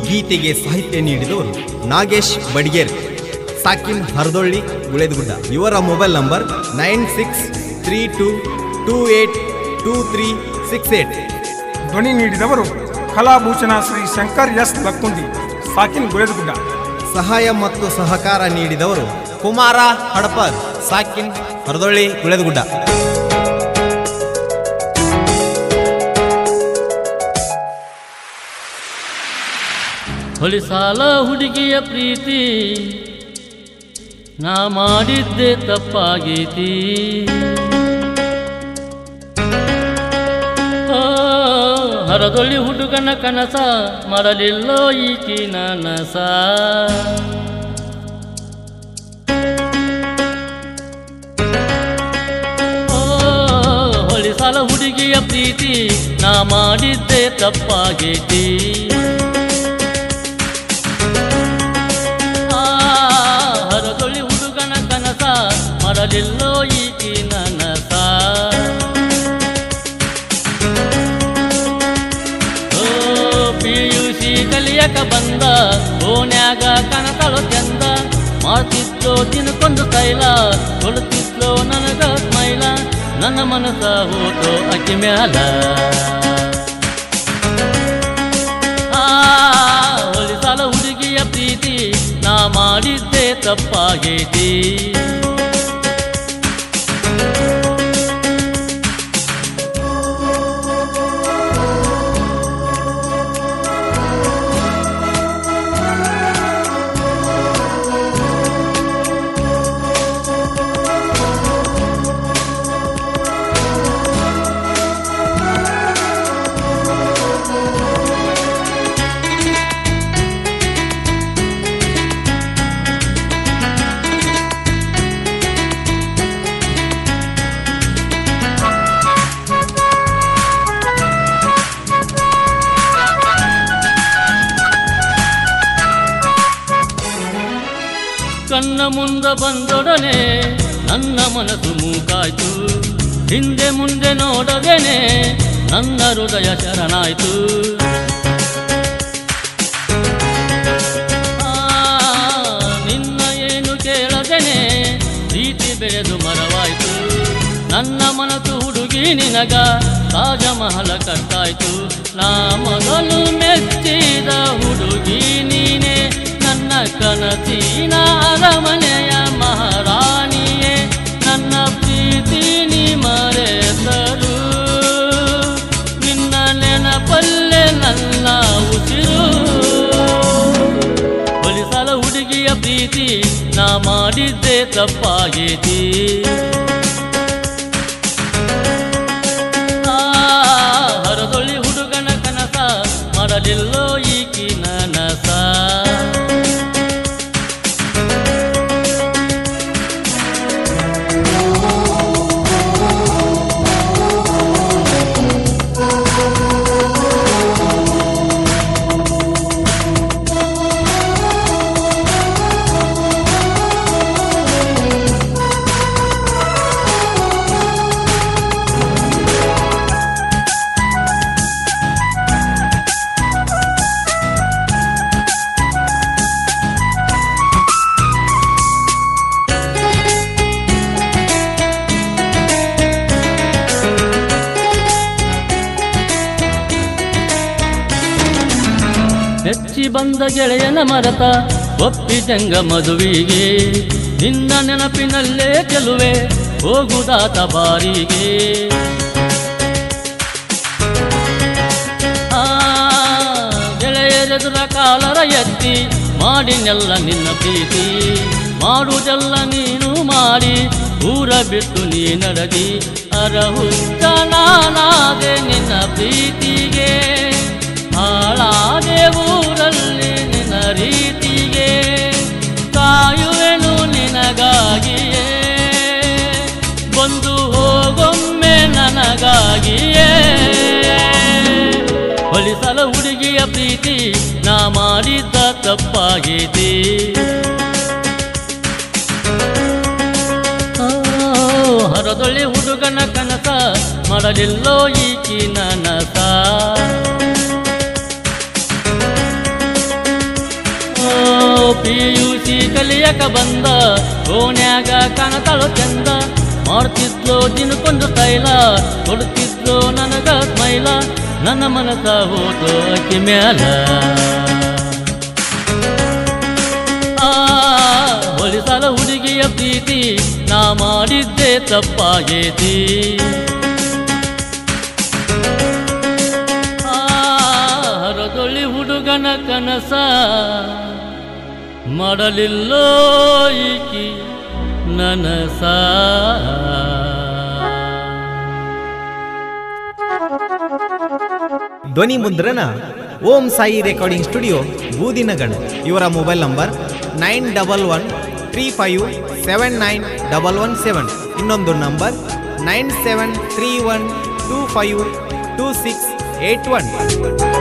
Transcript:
ಗೀತೆಗೆ ಸಾಹಿತ್ಯ ನೀಡಿದವರು ನಾಗೇಶ್ ಬಡಿಗೇರ್ ಸಾಕಿನ್ ಹರದೊಳ್ಳಿ ಗುಳೇದಗುಡ್ಡ ಇವರ mobile number nine six three two two eight two three six eight ಧ್ವನಿ ನೀಡಿದವರು ಕಲಾಭೂಷಣ ಶ್ರೀ ಶಂಕರ್ ಎಸ್ ಲಕ್ಕುಂಡಿ ಸಾಕಿನ್ ಗುಳೇದಗುಡ್ಡ ಸಹಾಯ ಮತ್ತು ಸಹಕಾರ ನೀಡಿದವರು ಕುಮಾರ ಹಡಪರ್ ಸಾಕಿನ್ ಹರದೊಳ್ಳಿ ಗುಳೇದಗುಡ್ಡ ಹೊಲಿಸಾಲ ಹುಡುಗಿಯ ಪ್ರೀತಿ ನಾ ಮಾಡಿದ್ದೆ ತಪ್ಪಾಗೈತಿ ಆ, ಹರದೊಳ್ಳಿ ಹುಡುಗನ ಕನಸ ಮಾಡಲಿಲ್ಲೋ ಈಕಿ ನನಸ ಆ, ಹೊಲಿಸಾಲ ಹುಡುಗಿಯ ಪ್ರೀತಿ ನಾ ಮಾಡಿದ್ದೆ ತಪ್ಪಾಗೈತಿ ಆ, ಹರದೊಳ್ಳಿ ಹುಡುಗನ ಕನಸ ಮಾಡಲಿಲ್ಲೋ ಈಕಿ ನನಸ ಓ ಪಿಯುಸಿ ಕಲಿಯಕ ಬಂದ ಓನ್ಯಾಗ ಕನಸಳು ಚಂದ ಮಾಡ್ತಿದ್ಲೋ ದಿನಕ್ಕೊಂದು ತೈಲ ಕೊಡುತ್ತಿದ್ಲೋ ನನಗ ಸ್ಮೈಲ ನನ್ನ ಮನಸ ಹೋತೋ ಅಕ್ಕಿ ಮ್ಯಾಲ ಆ, ಹೊಲಿಸಾಲ ಹುಡುಗಿಯ ಪ್ರೀತಿ ನಾ ಮಾಡಿದ್ದೆ ತಪ್ಪಾಗೈತಿ ಕಣ್ಣ ಮುಂದ ಬಂದೊಡನೆ ನನ್ನ ಮನಸ್ಸು ಮೂಕಾಯ್ತು ಹಿಂದೆ ಮುಂದೆ ನೋಡದೇನೆ ನನ್ನ ಹೃದಯ ಶರಣಾಯ್ತು ಆ, ನಿನ್ನ ಏನು ಕೇಳದೇನೆ ಪ್ರೀತಿ ಬೆಳೆದು ಮರವಾಯ್ತು ನನ್ನ ಮನಸ್ಸು ಹುಡುಗಿ ನಿನಗ ತಾಜ ಮಹಲ ಕಟ್ಟಾಯ್ತು ನಾ ಮೊದಲು ಮೆಚ್ಚಿದ ಹುಡುಗಿ ನೀನೆ ನನ್ನ ಕನಸಿನ ಅರಮನೆಯ ಮಹಾರಾಣಿಯೇ ನನ್ನ ಪ್ರೀತಿ ನೀ ಮರೆತರು ನಿನ್ನ ನೆನಪಲ್ಲೇ ನನ್ನ ಉಸಿರು ಹೊಲಿಸಲ ಹುಡುಗಿಯ ಪ್ರೀತಿ ನಾ ಮಾಡಿದ್ದೆ ತಪ್ಪಾಗೈತಿ ಆ, ಹರದೊಳ್ಳಿ ಹುಡುಗನ ಕನಸ ಮಾಡಲಿಲ್ಲೋ ಈಕಿ ನನಸ ಬೆಚ್ಚಿ ಬಂದ ಗೆಳೆಯನ ಮರತ ಒಪ್ಪಿದಂಗ ಮದುವಿಗೆ ನಿನ್ನ ನೆನಪಿನಲ್ಲೇ ಗೆಲುವೆ ಹೋಗುದಾತ ಬಾರಿಗೆ ಆ ಗೆಳೆಯರೆದುರ ಕಾಲರ ಎತ್ತಿ ಮಾಡಿನೆಲ್ಲ ನಿನ್ನ ಪ್ರೀತಿ ಮಾಡುವುದೆಲ್ಲ ನೀನು ಮಾಡಿ ಊರ ಬಿಟ್ಟು ನೀ ನಡೆದಿ ಅರಹುತ್ತ ನಾನಾದೆ ನಿನ್ನ ಪ್ರೀತಿಗೆ ಹಾಳಾದೆ ಊರಲ್ಲಿ ನಿನ್ನ ರೀತಿಗೆ ಕಾಯುವೆನು ನಿನಗಾಗಿಯೇ ಬಂದು ಹೋಗೊಮ್ಮೆ ನನಗಾಗಿಯೇ ಹೊಲಿಸಲ ಹುಡುಗಿಯ ಪ್ರೀತಿ ನಾ ಮಾಡಿದ್ದ ತಪ್ಪಾಗೈತಿ ಆ, ಹರದೊಳ್ಳೆ ಹುಡುಗನ ಕನಸ ಮಾಡಲಿಲ್ಲೋ ಈಕಿ ನನಸ ಪಿ ಯು ಸಿ ಕಲಿಯಕ ಬಂದ ಓನ್ಯಾಗ ಕಾಣತಾಳು ಚಂದ ಮಾಡ್ತಿದ್ಲು ದಿನಕ್ಕೊಂದು ತೈಲ ಕೊಡ್ತಿದ್ಲು ನನಗ ಸ್ಮೈಲ ನನ್ನ ಮನಸ ಹೋತು ಅಕ್ಕಿ ಮ್ಯಾಲ ಆ ಹೊಲಿಸಲ ಹುಡುಗಿಯ ಪ್ರೀತಿ ನಾ ಮಾಡಿದ್ದೆ ತಪ್ಪಾಗೇತಿ ಆ ಹರದೊಳ್ಳಿ ಹುಡುಗನ ಕನಸ ಮಾಡಲಿಲ್ಲೋ ಈಕಿ ನನಸ ಧ್ವನಿ ಮುದ್ರಣ ಓಂ ಸಾಯಿ ರೆಕಾರ್ಡಿಂಗ್ ಸ್ಟುಡಿಯೋ ಬೂದಿನಗಣ ಇವರ mobile number nine double one three five seven nine double one seven ಇನ್ನೊಂದು number nine seven three one two five two six eight one